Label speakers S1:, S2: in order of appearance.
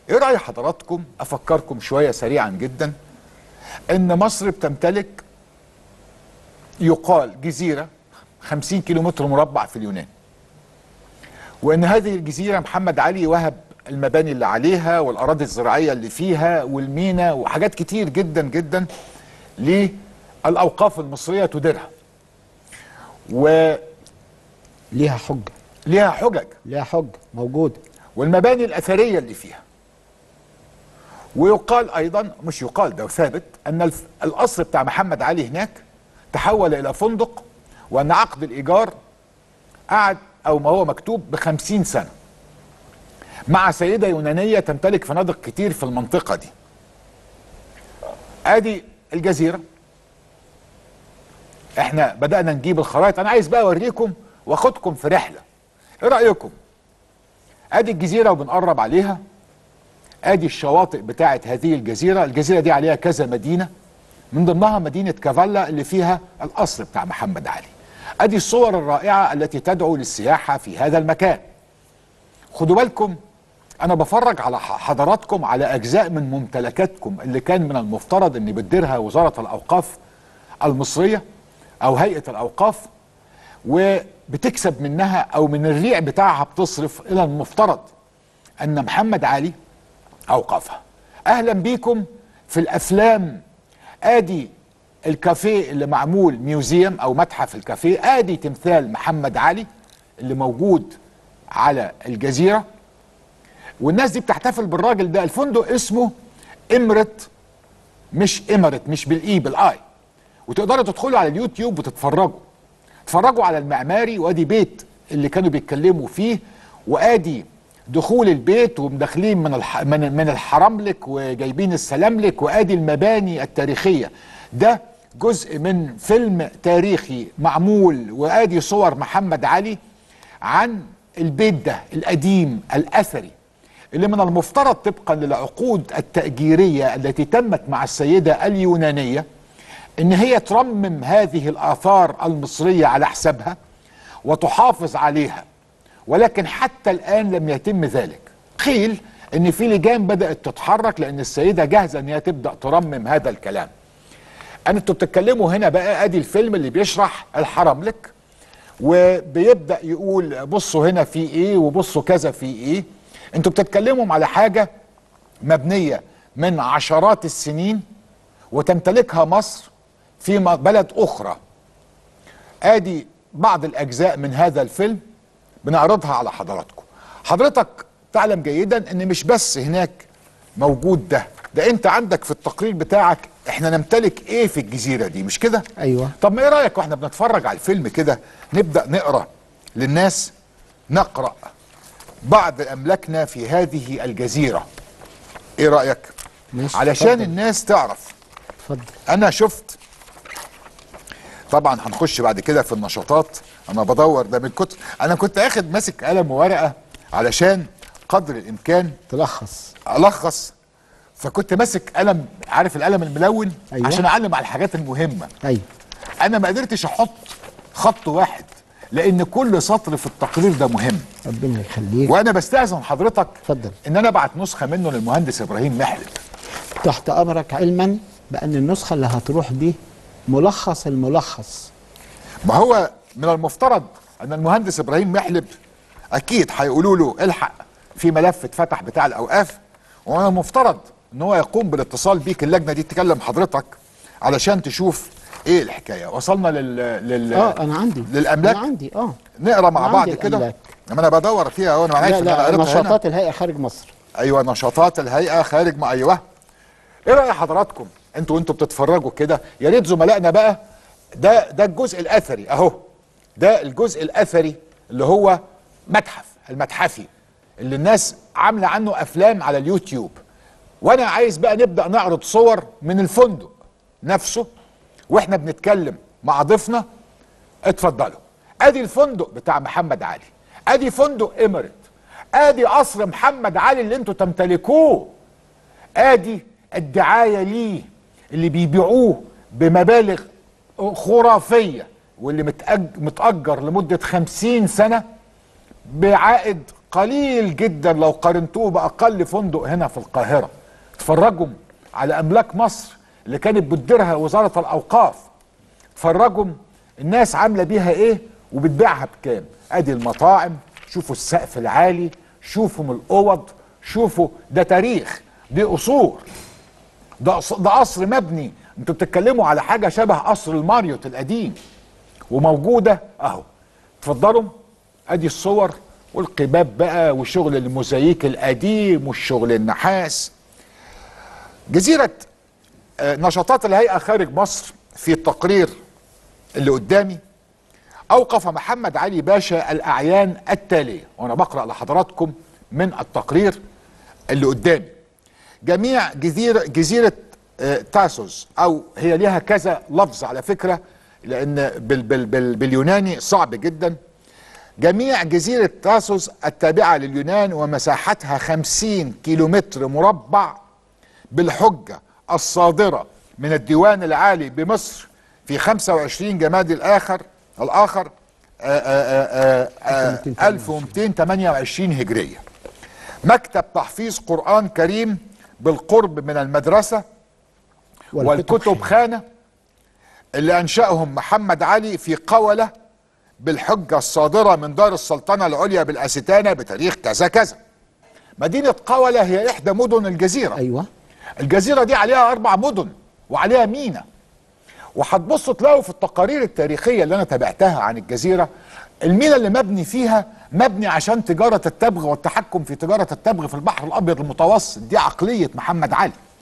S1: ايه راي حضراتكم افكركم شويه سريعا جدا ان مصر بتمتلك يقال جزيره 50 كيلومتر مربع في اليونان وان هذه الجزيره محمد علي وهب المباني اللي عليها والاراضي الزراعيه اللي فيها والمينا وحاجات كتير جدا جدا للاوقاف المصريه تديرها وليها
S2: ليها حجه
S1: حجج
S2: ليها حجه موجوده
S1: والمباني الاثريه اللي فيها ويقال ايضا مش يقال ده ثابت ان الف- القصر بتاع محمد علي هناك تحول الى فندق وان عقد الايجار قعد او ما هو مكتوب بخمسين سنه مع سيده يونانيه تمتلك فنادق كتير في المنطقه دي ادي الجزيره احنا بدانا نجيب الخرائط انا عايز بقى اوريكم واخدكم في رحله ايه رايكم ادي الجزيره وبنقرب عليها ادي الشواطئ بتاعه هذه الجزيره الجزيره دي عليها كذا مدينه من ضمنها مدينه كافالا اللي فيها القصر بتاع محمد علي ادي الصور الرائعه التي تدعو للسياحه في هذا المكان خدوا بالكم انا بفرج على ح- حضراتكم على اجزاء من ممتلكاتكم اللي كان من المفترض ان بتديرها وزاره الاوقاف المصريه او هيئه الاوقاف وبتكسب منها او من الريع بتاعها بتصرف الى المفترض ان محمد علي اوقفها اهلا بيكم في الافلام ادي الكافيه اللي معمول ميوزيوم او متحف الكافيه ادي تمثال محمد علي اللي موجود على الجزيره والناس دي بتحتفل بالراجل ده الفندق اسمه امرت مش امرت مش بالاي بالاي وتقدروا تدخلوا على اليوتيوب وتتفرجوا اتفرجوا على المعماري وادي بيت اللي كانوا بيتكلموا فيه وادي دخول البيت ومداخلين من الح... من من الحرملك وجايبين السلاملك وادي المباني التاريخيه ده جزء من فيلم تاريخي معمول وادي صور محمد علي عن البيت ده القديم الاثري اللي من المفترض طبقا للعقود التأجيرية التي تمت مع السيدة اليونانية ان هي ترمم هذه الآثار المصرية على حسابها وتحافظ عليها ولكن حتى الآن لم يتم ذلك قيل ان في لجان بدأت تتحرك لان السيدة جاهزة ان هي تبدأ ترمم هذا الكلام أنا انتوا بتتكلموا هنا بقى ادي الفيلم اللي بيشرح الحرملك وبيبدا يقول بصوا هنا في ايه وبصوا كذا في ايه انتوا بتتكلموا على حاجه مبنيه من عشرات السنين وتمتلكها مصر في م- بلد اخرى ادي بعض الاجزاء من هذا الفيلم بنعرضها على حضراتكم حضرتك تعلم جيدا ان مش بس هناك موجود ده ده انت عندك في التقرير بتاعك احنا نمتلك ايه في الجزيره دي مش كده
S2: ايوه
S1: طب ما ايه رايك واحنا بنتفرج على الفيلم كده نبدا نقرا للناس نقرا بعض املاكنا في هذه الجزيره ايه رايك
S2: ماشي،
S1: علشان
S2: اتفضل.
S1: الناس تعرف
S2: اتفضل
S1: انا شفت طبعا هنخش بعد كده في النشاطات انا بدور ده من كتر انا كنت اخد ماسك قلم وورقه علشان قدر الامكان
S2: تلخص
S1: الخص فكنت ماسك قلم عارف القلم الملون
S2: أيوة.
S1: عشان اعلم على الحاجات المهمه
S2: ايوه
S1: انا ما قدرتش احط خط واحد لان كل سطر في التقرير ده مهم
S2: ربنا يخليك
S1: وانا بستاذن حضرتك
S2: اتفضل.
S1: ان انا ابعت نسخه منه للمهندس ابراهيم محلب
S2: تحت امرك علما بان النسخه اللي هتروح دي ملخص الملخص
S1: ما هو من المفترض ان المهندس ابراهيم محلب اكيد هيقولوا له الحق في ملف اتفتح بتاع الاوقاف ومن المفترض ان هو يقوم بالاتصال بيك اللجنه دي تكلم حضرتك علشان تشوف ايه الحكايه وصلنا لل, لل...
S2: اه انا عندي
S1: للاملاك
S2: انا عندي اه
S1: نقرا مع
S2: أنا
S1: بعض
S2: عندي
S1: كده
S2: الأملاك.
S1: اما انا بدور فيها اهو انا عارف
S2: لا
S1: ان انا
S2: لا
S1: قريتها هنا
S2: نشاطات الهيئه خارج مصر
S1: ايوه نشاطات الهيئه خارج ما ايوه ايه راي حضراتكم انتوا وانتوا بتتفرجوا كده يا ريت زملائنا بقى ده ده الجزء الاثري اهو ده الجزء الاثري اللي هو متحف المتحفي اللي الناس عامله عنه افلام على اليوتيوب وانا عايز بقى نبدا نعرض صور من الفندق نفسه واحنا بنتكلم مع ضيفنا اتفضلوا ادي الفندق بتاع محمد علي ادي فندق اميريت ادي قصر محمد علي اللي انتوا تمتلكوه ادي الدعايه ليه اللي بيبيعوه بمبالغ خرافيه واللي متأج متأجر لمدة خمسين سنة بعائد قليل جدا لو قارنتوه باقل فندق هنا في القاهره اتفرجوا على املاك مصر اللي كانت بتديرها وزاره الاوقاف اتفرجوا الناس عامله بيها ايه وبتبيعها بكام ادي المطاعم شوفوا السقف العالي شوفوا من الاوض شوفوا ده تاريخ دي قصور ده قص- ده قصر مبني انتوا بتتكلموا على حاجه شبه قصر الماريوت القديم وموجوده اهو اتفضلوا ادي الصور والقباب بقى وشغل الموزاييك القديم والشغل النحاس جزيره آه، نشاطات الهيئه خارج مصر في التقرير اللي قدامي اوقف محمد علي باشا الاعيان التاليه وانا بقرا لحضراتكم من التقرير اللي قدامي جميع جزيره جزيره آه، تاسوس او هي ليها كذا لفظ على فكره لان بال بال بال باليوناني صعب جدا جميع جزيرة تاسوس التابعة لليونان ومساحتها خمسين كيلومتر مربع بالحجة الصادرة من الديوان العالي بمصر في 25 جماد الآخر الآخر آه، آه، آه، آه، 1228 هجرية مكتب تحفيظ قرآن كريم بالقرب من المدرسة والكتب خانة اللي أنشأهم محمد علي في قولة بالحجة الصادرة من دار السلطنة العليا بالأستانة بتاريخ كذا كذا مدينة قولة هي إحدى مدن الجزيرة
S2: ايوه
S1: الجزيرة دي عليها أربع مدن وعليها مينا وهتبصوا تلاقوا في التقارير التاريخية اللي أنا تابعتها عن الجزيرة المينا اللي مبني فيها مبني عشان تجارة التبغ والتحكم في تجارة التبغ في البحر الأبيض المتوسط دي عقلية محمد علي